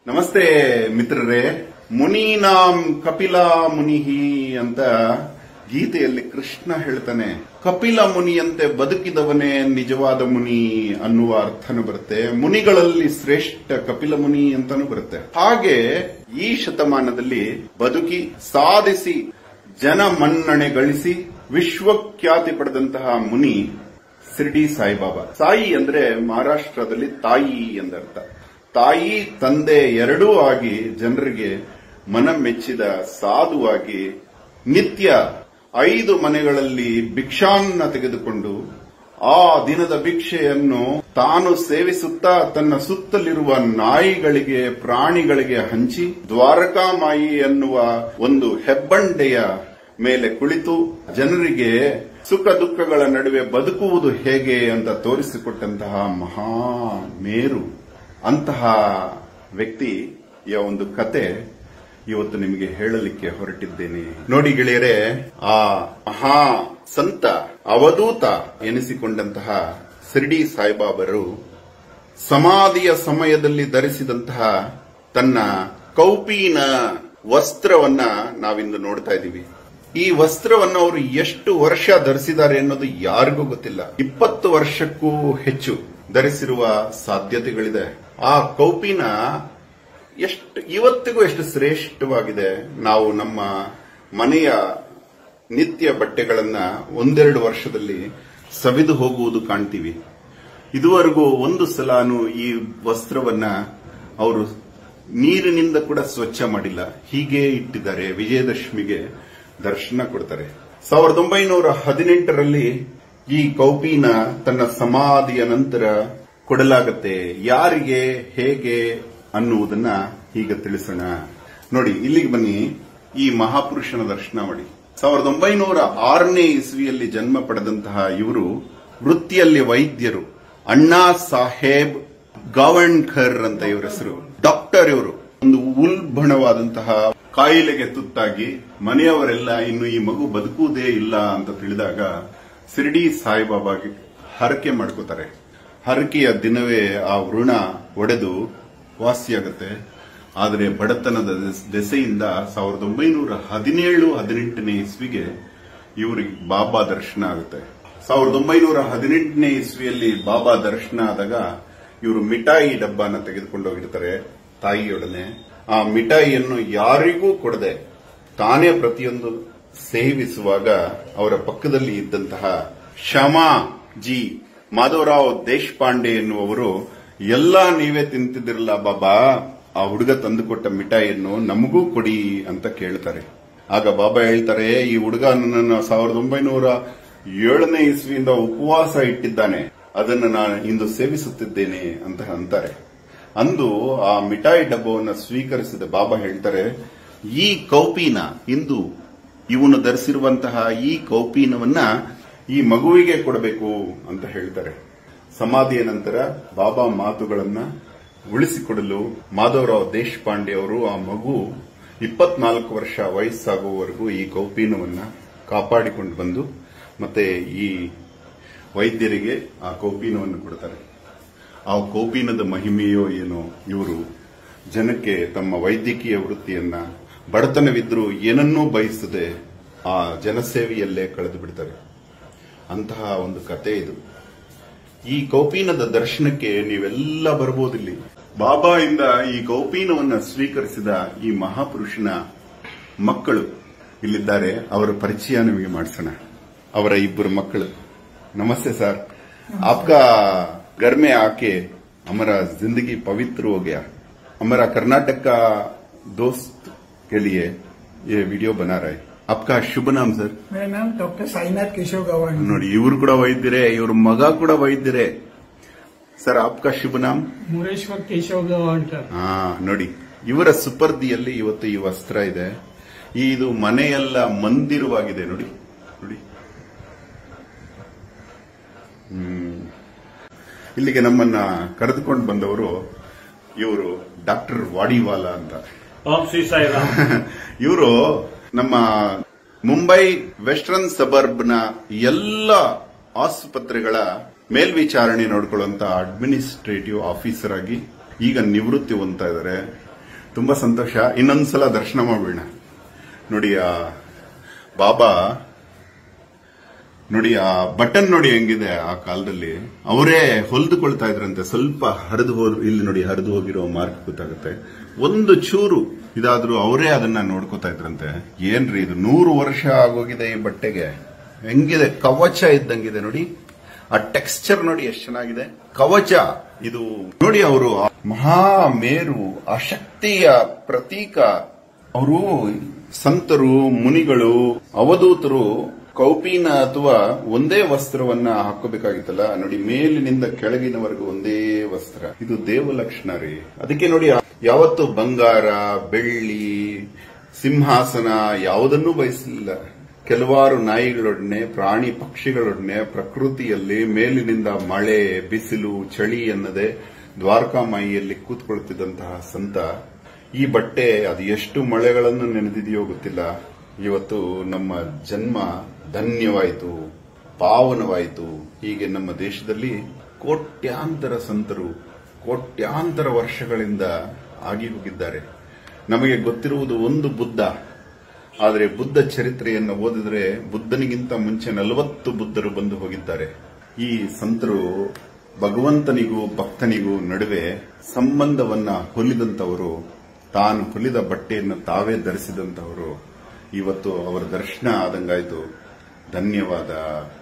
ನಮಸ್ತೆ ಮಿತ್ರರೇ ಮುನೀನಾಂ ಕಪಿಲ ಮುನಿಹಿ ಅಂತ ಗೀತೆಯಲ್ಲಿ ಕೃಷ್ಣ ಹೇಳ್ತಾನೆ ಕಪಿಲ ಮುನಿಯಂತೆ ಬದುಕಿದವನೇ ನಿಜವಾದ ಮುನಿ ಅನ್ನುವ ಅರ್ಥನೂ ಬರುತ್ತೆ ಮುನಿಗಳಲ್ಲಿ ಶ್ರೇಷ್ಠ ಕಪಿಲ ಮುನಿ ಅಂತಾನೂ ಬರುತ್ತೆ ಹಾಗೆ ಈ ಶತಮಾನದಲ್ಲಿ ಬದುಕಿ ಸಾಧಿಸಿ ಜನ ಮನ್ನಣೆ ಗಳಿಸಿ ವಿಶ್ವಖ್ಯಾತಿ ಪಡೆದಂತಹ ಮುನಿ ಶಿರ್ಡಿ ಸಾಯಿಬಾಬಾ ಸಾಯಿ ಅಂದ್ರೆ ಮಹಾರಾಷ್ಟ್ರದಲ್ಲಿ ತಾಯಿ ಎಂದರ್ಥ ತಾಯಿ ತಂದೆ ಎರಡೂ ಆಗಿ ಜನರಿಗೆ ಮನ ಮೆಚ್ಚಿದ ಸಾಧುವಾಗಿ ನಿತ್ಯ ಐದು ಮನೆಗಳಲ್ಲಿ ಭಿಕ್ಷಾನ್ನ ತೆಗೆದುಕೊಂಡು ಆ ದಿನದ ಭಿಕ್ಷೆಯನ್ನು ತಾನು ಸೇವಿಸುತ್ತಾ ತನ್ನ ಸುತ್ತಲಿರುವ ನಾಯಿಗಳಿಗೆ ಪ್ರಾಣಿಗಳಿಗೆ ಹಂಚಿ ದ್ವಾರಕಾಮಾಯಿ ಎನ್ನುವ ಒಂದು ಹೆಬ್ಬಂಡೆಯ ಮೇಲೆ ಕುಳಿತು ಜನರಿಗೆ ಸುಖ ದುಃಖಗಳ ನಡುವೆ ಬದುಕುವುದು ಹೇಗೆ ಅಂತ ತೋರಿಸಿಕೊಟ್ಟಂತಹ ಮಹಾ ಮೇರು ಅಂತಹ ವ್ಯಕ್ತಿಯ ಒಂದು ಕತೆ ಇವತ್ತು ನಿಮಗೆ ಹೇಳಲಿಕ್ಕೆ ಹೊರಟಿದ್ದೇನೆ ನೋಡಿ ಗೆಳೆಯರೆ ಆ ಮಹಾ ಸಂತ ಅವಧೂತ ಎನಿಸಿಕೊಂಡಂತಹ ಶಿರ್ಡಿ ಸಾಯಿಬಾಬರು ಸಮಾಧಿಯ ಸಮಯದಲ್ಲಿ ಧರಿಸಿದಂತಹ ತನ್ನ ಕೌಪೀನ ವಸ್ತ್ರವನ್ನ ನಾವಿಂದು ನೋಡ್ತಾ ಇದ್ದೀವಿ ಈ ವಸ್ತ್ರವನ್ನು ಅವರು ಎಷ್ಟು ವರ್ಷ ಧರಿಸಿದ್ದಾರೆ ಅನ್ನೋದು ಯಾರಿಗೂ ಗೊತ್ತಿಲ್ಲ ಇಪ್ಪತ್ತು ವರ್ಷಕ್ಕೂ ಹೆಚ್ಚು ಧರಿಸಿರುವ ಸಾಧ್ಯತೆಗಳಿದೆ ಆ ಕೌಪಿನ ಎಷ್ಟು ಇವತ್ತಿಗೂ ಎಷ್ಟು ಶ್ರೇಷ್ಠವಾಗಿದೆ ನಾವು ನಮ್ಮ ಮನೆಯ ನಿತ್ಯ ಬಟ್ಟೆಗಳನ್ನ ಒಂದೆರಡು ವರ್ಷದಲ್ಲಿ ಸವಿದು ಹೋಗುವುದು ಕಾಣ್ತೀವಿ ಇದುವರೆಗೂ ಒಂದು ಸಲಾನು ಈ ವಸ್ತ್ರವನ್ನ ಅವರು ನೀರಿನಿಂದ ಕೂಡ ಸ್ವಚ್ಛ ಮಾಡಿಲ್ಲ ಹೀಗೆ ಇಟ್ಟಿದ್ದಾರೆ ವಿಜಯದಶಮಿಗೆ ದರ್ಶನ ಕೊಡ್ತಾರೆ ಸಾವಿರದ ಒಂಬೈನೂರ ಹದಿನೆಂಟರಲ್ಲಿ ಈ ಕೌಪಿನ ತನ್ನ ಸಮಾಧಿಯ ನಂತರ ಕೊಡಲಾಗತ್ತೆ ಯಾರಿಗೆ ಹೇಗೆ ಅನ್ನುವುದನ್ನ ಈಗ ತಿಳಿಸೋಣ ನೋಡಿ ಇಲ್ಲಿಗೆ ಬನ್ನಿ ಈ ಮಹಾಪುರುಷನ ದರ್ಶನ ಮಾಡಿ ಸಾವಿರದ ಒಂಬೈನೂರ ಆರನೇ ಇಸ್ವಿಯಲ್ಲಿ ಜನ್ಮ ಪಡೆದಂತಹ ಇವರು ವೃತ್ತಿಯಲ್ಲಿ ವೈದ್ಯರು ಅಣ್ಣಾ ಸಾಹೇಬ್ ಗಾವಣ್ಕರ್ ಅಂತ ಇವರ ಹೆಸರು ಡಾಕ್ಟರ್ ಇವರು ಒಂದು ಉಲ್ಬಣವಾದಂತಹ ಕಾಯಿಲೆಗೆ ತುತ್ತಾಗಿ ಮನೆಯವರೆಲ್ಲ ಇನ್ನು ಈ ಮಗು ಬದುಕುವುದೇ ಇಲ್ಲ ಅಂತ ತಿಳಿದಾಗ ಶಿರ್ಡಿ ಸಾಯಿಬಾಬಾಗೆ ಹರಕೆ ಮಾಡ್ಕೋತಾರೆ ಹರಕೆಯ ದಿನವೇ ಆ ವೃಣ ಒಡೆದು ವಾಸಿಯಾಗುತ್ತೆ ಆದರೆ ಬಡತನದ ದೆಸೆಯಿಂದ ಸಾವಿರದ ಒಂಬೈನೂರ ಹದಿನೇಳು ಹದಿನೆಂಟನೇ ಇಸ್ವಿಗೆ ಇವರಿಗೆ ಬಾಬಾ ದರ್ಶನ ಆಗುತ್ತೆ ಸಾವಿರದ ಒಂಬೈನೂರ ಹದಿನೆಂಟನೇ ಇಸ್ವಿಯಲ್ಲಿ ಬಾಬಾ ದರ್ಶನ ಆದಾಗ ಇವರು ಮಿಠಾಯಿ ಡಬ್ಬನ ತೆಗೆದುಕೊಂಡು ಹೋಗಿರ್ತಾರೆ ತಾಯಿಯೊಡನೆ ಆ ಮಿಠಾಯಿಯನ್ನು ಯಾರಿಗೂ ಕೊಡದೆ ತಾನೇ ಪ್ರತಿಯೊಂದು ಸೇವಿಸುವಾಗ ಅವರ ಪಕ್ಕದಲ್ಲಿ ಇದ್ದಂತಹ ಶಮಾ ಜಿ ಮಾಧವರಾವ್ ದೇಶಪಾಂಡೆ ಎನ್ನುವರು ಎಲ್ಲಾ ನೀವೇ ತಿಂತಿದ್ದಿರಲ್ಲ ಬಾಬಾ ಆ ಹುಡುಗ ತಂದುಕೊಟ್ಟ ಮಿಠಾಯಿಯನ್ನು ನಮಗೂ ಕೊಡಿ ಅಂತ ಕೇಳ್ತಾರೆ ಆಗ ಬಾಬಾ ಹೇಳ್ತಾರೆ ಈ ಹುಡುಗ ನನ್ನನ್ನು ಸಾವಿರದ ಒಂಬೈನೂರ ಏಳನೇ ಇಸ್ವಿಯಿಂದ ಉಪವಾಸ ಇಟ್ಟಿದ್ದಾನೆ ಅದನ್ನು ನಾನು ಇಂದು ಸೇವಿಸುತ್ತಿದ್ದೇನೆ ಅಂತ ಅಂತಾರೆ ಅಂದು ಆ ಮಿಠಾಯಿ ಡಬ್ಬವನ್ನು ಸ್ವೀಕರಿಸಿದ ಬಾಬಾ ಹೇಳ್ತಾರೆ ಈ ಕೌಪಿನ ಇಂದು ಇವನು ಧರಿಸಿರುವಂತಹ ಈ ಕೌಪೀನವನ್ನ ಈ ಮಗುವಿಗೆ ಕೊಡಬೇಕು ಅಂತ ಹೇಳ್ತಾರೆ ಸಮಾಧಿಯ ನಂತರ ಬಾಬಾ ಮಾತುಗಳನ್ನ ಉಳಿಸಿಕೊಡಲು ಮಾಧವರಾವ್ ದೇಶಪಾಂಡೆ ಅವರು ಆ ಮಗು ಇಪ್ಪತ್ನಾಲ್ಕು ವರ್ಷ ವಯಸ್ಸಾಗುವವರೆಗೂ ಈ ಕೌಪೀನವನ್ನ ಕಾಪಾಡಿಕೊಂಡು ಬಂದು ಮತ್ತೆ ಈ ವೈದ್ಯರಿಗೆ ಆ ಕೌಪೀನವನ್ನು ಕೊಡ್ತಾರೆ ಆ ಕೌಪೀನದ ಮಹಿಮೆಯೋ ಏನೋ ಇವರು ಜನಕ್ಕೆ ತಮ್ಮ ವೈದ್ಯಕೀಯ ವೃತ್ತಿಯನ್ನ ಬಡತನವಿದ್ರೂ ಏನನ್ನೂ ಬಯಸದೆ ಆ ಜನಸೇವೆಯಲ್ಲೇ ಕಳೆದು ಬಿಡ್ತಾರೆ ಅಂತಹ ಒಂದು ಕತೆ ಇದು ಈ ಕೌಪೀನದ ದರ್ಶನಕ್ಕೆ ನೀವೆಲ್ಲ ಬರ್ಬೋದಿಲ್ಲಿ ಬಾಬಾ ಇಂದ ಈ ಕೌಪೀನವನ್ನ ಸ್ವೀಕರಿಸಿದ ಈ ಮಹಾಪುರುಷನ ಮಕ್ಕಳು ಇಲ್ಲಿದ್ದಾರೆ ಅವರ ಪರಿಚಯ ನಿಮಗೆ ಮಾಡಿಸೋಣ ಅವರ ಇಬ್ಬರು ಮಕ್ಕಳು ನಮಸ್ತೆ ಸರ್ आपका घर में आके हमारा जिंदगी पवित्र हो गया हमारा कर्नाटक का दोस्त के लिए ये वीडियो बना रहा है आपका शुभ नाम सर मेरा नाम डॉक्टर साईनाथ केशव गवान ನೋಡಿ ಇವರು ಕೂಡ ವೈದ್ಯರೇ ಇವ್ರ ಮಗ ಕೂಡ ವೈದ್ಯರೇ ಸರ್ ಆಪ್ಕಾ ಶುಭ ನಾಮ್ मुरेश्वर केशव गवाणकर ಹಾ ನೋಡಿ ಇವರ ಸುಪರ್ದಿಯಲ್ಲಿ ಇವತ್ತು ಈ ವಸ್ತ್ರ ಇದೆ ಈ ಇದು ಮನೆಯೆಲ್ಲ ಮಂದಿರವಾಗಿದೆ ನೋಡಿ ನೋಡಿ ಹ್ಮ್. ಇಲ್ಲಿಗೆ ನಮ್ಮನ್ನ ಕರೆದುಕೊಂಡು ಬಂದವರು ಇವರು ಡಾಕ್ಟರ್ ವಾಡಿವಾಲಾ ಅಂತ ಓಂ ಶ್ರೀ ಸಾಯಿರಾಮ್ ಇವರು ನಮ್ಮ ಮುಂಬೈ ವೆಸ್ಟರ್ನ್ ಸಬರ್ಬ್ನ ಎಲ್ಲ ಆಸ್ಪತ್ರೆಗಳ ಮೇಲ್ವಿಚಾರಣೆ ನೋಡ್ಕೊಳ್ಳುವಂತ ಅಡ್ಮಿನಿಸ್ಟ್ರೇಟಿವ್ ಆಫೀಸರ್ ಆಗಿ ಈಗ ನಿವೃತ್ತಿ ಹೊಂದ್ತಾ ಇದ್ದಾರೆ ತುಂಬಾ ಸಂತೋಷ ಇನ್ನೊಂದ್ಸಲ ದರ್ಶನ ಮಾಡೋಣ ನೋಡಿ ಆ ಬಾಬಾ ನೋಡಿ ಆ ಬಟನ್ ನೋಡಿ ಹೆಂಗಿದೆ ಆ ಕಾಲದಲ್ಲಿ ಅವರೇ ಹೊಲಿದುಕೊಳ್ತಾ ಇದ್ರಂತೆ ಸ್ವಲ್ಪ ಹರಿದು ಹೋದ್ ಇಲ್ಲಿ ನೋಡಿ ಹರಿದು ಹೋಗಿರೋ ಮಾರ್ಕ್ ಗೊತ್ತಾಗುತ್ತೆ ಒಂದು ಚೂರು ಇದಾದ್ರೂ ಅವರೇ ಅದನ್ನ ನೋಡ್ಕೋತಾ ಇದ್ರಂತೆ ಏನ್ರಿ ಇದು ನೂರು ವರ್ಷ ಆಗೋಗಿದೆ ಈ ಬಟ್ಟೆಗೆ ಹೆಂಗಿದೆ ಕವಚ ಇದ್ದಂಗಿದೆ ನೋಡಿ ಆ ಟೆಕ್ಸ್ಚರ್ ನೋಡಿ ಎಷ್ಟು ಚೆನ್ನಾಗಿದೆ ಕವಚ ಇದು ನೋಡಿ ಅವರು ಮಹಾ ಮೇರು ಆ ಶಕ್ತಿಯ ಪ್ರತೀಕ ಅವರು ಸಂತರು ಮುನಿಗಳು ಅವಧೂತರು ಕೌಪೀನ ಅಥವಾ ಒಂದೇ ವಸ್ತ್ರವನ್ನ ಹಾಕೋಬೇಕಾಗಿತ್ತಲ್ಲ ನೋಡಿ ಮೇಲಿನಿಂದ ಕೆಳಗಿನವರೆಗೂ ಒಂದೇ ವಸ್ತ್ರ ಇದು ದೇವಲಕ್ಷಣ ರೀ ಅದಕ್ಕೆ ನೋಡಿ ಯಾವತ್ತು ಬಂಗಾರ ಬೆಳ್ಳಿ ಸಿಂಹಾಸನ ಯಾವುದನ್ನೂ ಬಯಸಲಿಲ್ಲ ಕೆಲವಾರು ನಾಯಿಗಳೊಡನೆ ಪ್ರಾಣಿ ಪಕ್ಷಿಗಳೊಡನೆ ಪ್ರಕೃತಿಯಲ್ಲಿ ಮೇಲಿನಿಂದ ಮಳೆ ಬಿಸಿಲು ಚಳಿ ಎನ್ನದೆ ದ್ವಾರಕಾಮಾಯಿಯಲ್ಲಿ ಕೂತ್ಕೊಳ್ತಿದ್ದಂತಹ ಸಂತ ಈ ಬಟ್ಟೆ ಅದು ಎಷ್ಟು ಮಳೆಗಳನ್ನು ನೆನೆದಿದೆಯೋ ಗೊತ್ತಿಲ್ಲ ಇವತ್ತು ನಮ್ಮ ಜನ್ಮ ಧನ್ಯವಾಯಿತು ಪಾವನವಾಯಿತು ಹೀಗೆ ನಮ್ಮ ದೇಶದಲ್ಲಿ ಕೋಟ್ಯಾಂತರ ಸಂತರು ಕೋಟ್ಯಾಂತರ ವರ್ಷಗಳಿಂದ ಆಗಿ ಹೋಗಿದ್ದಾರೆ ನಮಗೆ ಗೊತ್ತಿರುವುದು ಒಂದು ಬುದ್ಧ ಆದರೆ ಬುದ್ಧ ಚರಿತ್ರೆಯನ್ನು ಓದಿದ್ರೆ ಬುದ್ಧನಿಗಿಂತ ಮುಂಚೆ ನಲವತ್ತು ಬುದ್ಧರು ಬಂದು ಹೋಗಿದ್ದಾರೆ ಈ ಸಂತರು ಭಗವಂತನಿಗೂ ಭಕ್ತನಿಗೂ ನಡುವೆ ಸಂಬಂಧವನ್ನ ಹೊಲಿದಂತವರು ತಾನು ಹೊಲಿದ ಬಟ್ಟೆಯನ್ನು ತಾವೇ ಧರಿಸಿದಂತವರು ಇವತ್ತು ಅವರ ದರ್ಶನ ಆದಂಗಾಯ್ತು ಧನ್ಯವಾದ